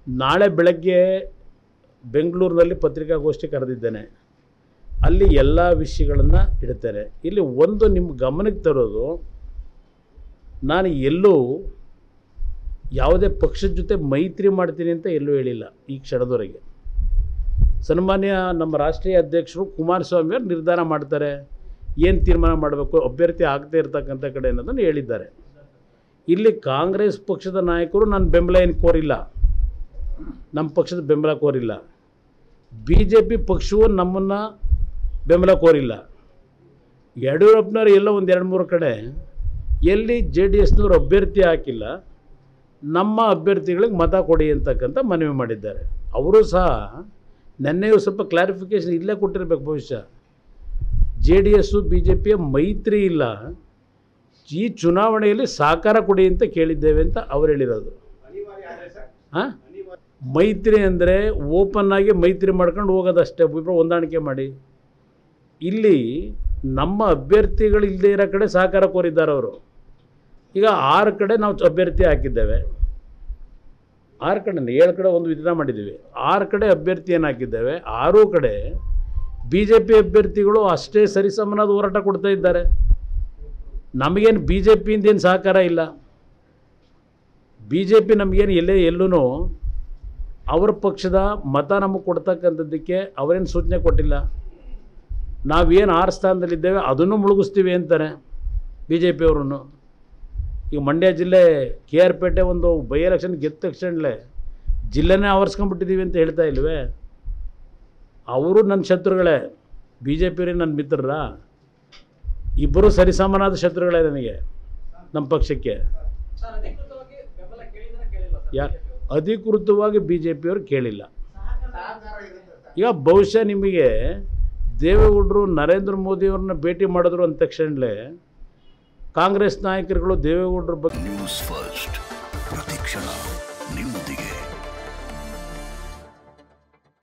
ನಾಳೆ ಬೆಳಗ್ಗೆ ಬೆಂಗಳೂರಿನಲ್ಲಿ ಪತ್ರಿಕಾಗೋಷ್ಠಿ ಕರೆದಿದ್ದೇನೆ ಅಲ್ಲಿ ಎಲ್ಲ ವಿಷಯಗಳನ್ನು ಇಡ್ತೇನೆ ಇಲ್ಲಿ ಒಂದು ನಿಮ್ಮ ಗಮನಕ್ಕೆ ತರೋದು ನಾನು ಎಲ್ಲೂ ಯಾವುದೇ ಪಕ್ಷದ ಜೊತೆ ಮೈತ್ರಿ ಮಾಡ್ತೀನಿ ಅಂತ ಎಲ್ಲೂ ಹೇಳಿಲ್ಲ ಈ ಕ್ಷಣದವರೆಗೆ ಸನ್ಮಾನ್ಯ ನಮ್ಮ ರಾಷ್ಟ್ರೀಯ ಅಧ್ಯಕ್ಷರು ಕುಮಾರಸ್ವಾಮಿ ಅವರು ನಿರ್ಧಾರ ಮಾಡ್ತಾರೆ ಏನು ತೀರ್ಮಾನ ಮಾಡಬೇಕು ಅಭ್ಯರ್ಥಿ ಆಗದೇ ಇರ್ತಕ್ಕಂಥ ಕಡೆ ಅನ್ನೋದನ್ನು ಹೇಳಿದ್ದಾರೆ ಇಲ್ಲಿ ಕಾಂಗ್ರೆಸ್ ಪಕ್ಷದ ನಾಯಕರು ನಾನು ಬೆಂಬಲ ಏನು ಕೋರಿಲ್ಲ ನಮ್ಮ ಪಕ್ಷದ ಬೆಂಬಲ ಕೋರಿಲ್ಲ ಬಿ ಜೆ ಪಿ ಪಕ್ಷವು ನಮ್ಮನ್ನು ಬೆಂಬಲ ಕೋರಿಲ್ಲ ಯಡಿಯೂರಪ್ಪನವ್ರು ಎಲ್ಲ ಒಂದು ಎರಡು ಮೂರು ಕಡೆ ಎಲ್ಲಿ ಜೆ ಡಿ ಎಸ್ನವ್ರು ಅಭ್ಯರ್ಥಿ ಹಾಕಿಲ್ಲ ನಮ್ಮ ಅಭ್ಯರ್ಥಿಗಳಿಗೆ ಮತ ಕೊಡಿ ಅಂತಕ್ಕಂಥ ಮನವಿ ಮಾಡಿದ್ದಾರೆ ಅವರು ಸಹ ನೆನ್ನೆಯೂ ಸ್ವಲ್ಪ ಕ್ಲಾರಿಫಿಕೇಷನ್ ಇಲ್ಲೇ ಕೊಟ್ಟಿರ್ಬೇಕು ಭವಿಷ್ಯ J D S B J ಪಿಯ ಮೈತ್ರಿ ಇಲ್ಲ ಈ ಚುನಾವಣೆಯಲ್ಲಿ ಸಹಕಾರ ಕೊಡಿ ಅಂತ ಕೇಳಿದ್ದೇವೆ ಅಂತ ಅವ್ರು ಹೇಳಿರೋದು ಹಾಂ ಮೈತ್ರಿ ಅಂದರೆ ಓಪನ್ ಆಗಿ ಮೈತ್ರಿ ಮಾಡ್ಕೊಂಡು ಹೋಗೋದಷ್ಟೇ ಇಬ್ಬರು ಹೊಂದಾಣಿಕೆ ಮಾಡಿ ಇಲ್ಲಿ ನಮ್ಮ ಅಭ್ಯರ್ಥಿಗಳು ಇಲ್ಲದೆ ಇರೋ ಕಡೆ ಸಹಕಾರ ಕೋರಿದ್ದಾರೆ ಅವರು ಈಗ ಆರು ಕಡೆ ನಾವು ಅಭ್ಯರ್ಥಿ ಹಾಕಿದ್ದೇವೆ ಆರು ಕಡೆ ಏಳು ಕಡೆ ಒಂದು ವಿಧಾನ ಮಾಡಿದ್ದೀವಿ ಆರು ಕಡೆ ಅಭ್ಯರ್ಥಿಯನ್ನು ಹಾಕಿದ್ದೇವೆ ಆರೂ ಕಡೆ ಬಿ ಜೆ ಪಿ ಅಭ್ಯರ್ಥಿಗಳು ಅಷ್ಟೇ ಸರಿಸಮನಾದ ಹೋರಾಟ ಕೊಡ್ತಾ ಇದ್ದಾರೆ ನಮಗೇನು ಬಿ ಜೆ ಪಿಯಿಂದ ಏನು ಸಹಕಾರ ಇಲ್ಲ ಬಿ ಜೆ ಪಿ ನಮಗೇನು ಎಲ್ಲೇ ಎಲ್ಲೂ ಅವ್ರ ಪಕ್ಷದ ಮತ ನಮಗೆ ಕೊಡ್ತಕ್ಕಂಥದ್ದಕ್ಕೆ ಅವರೇನು ಸೂಚನೆ ಕೊಟ್ಟಿಲ್ಲ ನಾವೇನು ಆರು ಸ್ಥಾನದಲ್ಲಿದ್ದೇವೆ ಅದನ್ನು ಮುಳುಗಿಸ್ತೀವಿ ಅಂತಾರೆ ಬಿ ಜೆ ಪಿಯವ್ರನ್ನು ಈಗ ಮಂಡ್ಯ ಜಿಲ್ಲೆ ಕೆ ಆರ್ ಪೇಟೆ ಒಂದು ಬೈ ಎಲೆಕ್ಷನ್ ಗೆದ್ದ ತಕ್ಷಣಲೇ ಜಿಲ್ಲೆನೇ ಆವರಿಸ್ಕೊಂಡ್ಬಿಟ್ಟಿದ್ದೀವಿ ಅಂತ ಹೇಳ್ತಾ ಇಲ್ವೇ ಅವರು ನನ್ನ ಶತ್ರುಗಳೇ ಬಿ ಜೆ ಪಿಯವ್ರಿಗೆ ನನ್ನ ಮಿತ್ರರ ಇಬ್ಬರು ಸರಿಸಮನಾದ ಶತ್ರುಗಳೇ ನನಗೆ ನಮ್ಮ ಪಕ್ಷಕ್ಕೆ ಸರ್ ಅಧಿಕೃತವಾಗಿ ಬೆಂಬಲ ಕೇಳಿದ್ರೆ ಕೇಳಿಲ್ಲ ಸರ್ ಯಾ ಅಧಿಕೃತವಾಗಿ ಬಿ ಜೆ ಪಿಯವರು ಕೇಳಿಲ್ಲ ಸಹಕಾರ ಇರುತ್ತೆ ಸರ್. ಈಗ ಬಹುಶಃ ನಿಮಗೆ ದೇವೇಗೌಡರು ನರೇಂದ್ರ ಮೋದಿಯವ್ರನ್ನ ಭೇಟಿ ಮಾಡಿದ್ರು ಅಂದ ತಕ್ಷಣಲೇ ಕಾಂಗ್ರೆಸ್ ನಾಯಕರುಗಳು ದೇವೇಗೌಡರ ಬಗ್ಗೆ ನ್ಯೂಸ್ ಫಸ್ಟ್